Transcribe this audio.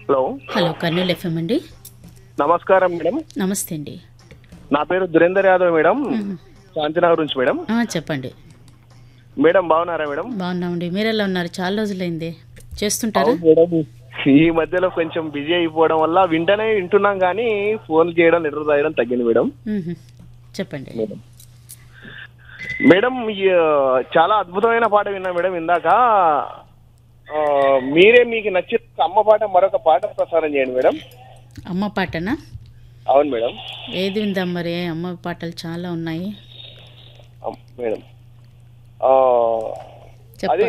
Hello hello Kurnool FM అండి నమస్కారం madam నమస్తే అండి నా పేరు దురేందర్ యాదవ్ మేడం శాంతినగర్ నుంచి మేడం ఆ, చెప్పండి మేడం బాగున్నారా మేడం బాగున్నామండి మీరు ఎలా ఉన్నారు చాలా రోజులైంది చేస్తుంటారా అవును మేడం ఈ మధ్యలో కొంచెం బిజీ అయిపోవడం వల్ల వింటనే వింటున్నాం కానీ ఫోన్ చేయడం లెటర్ రాయడం తగ్గింది మేడం మ్మ్. చెప్పండి మేడం మేడం ఈ, చాలా అద్భుతమైన పాట విన్నా మేడం ఇందాక ఆ, మీరే మీకు నచ్చిన అమ్మ పాట మరొక పాట ప్రసారం చేయండి మేడం అమ్మ పాటనా అవును మేడం ఏది విందాం మరి అమ్మ పాటలు చాలా ఉన్నాయి అమ్- మేడం ఆ, చెప్ప అది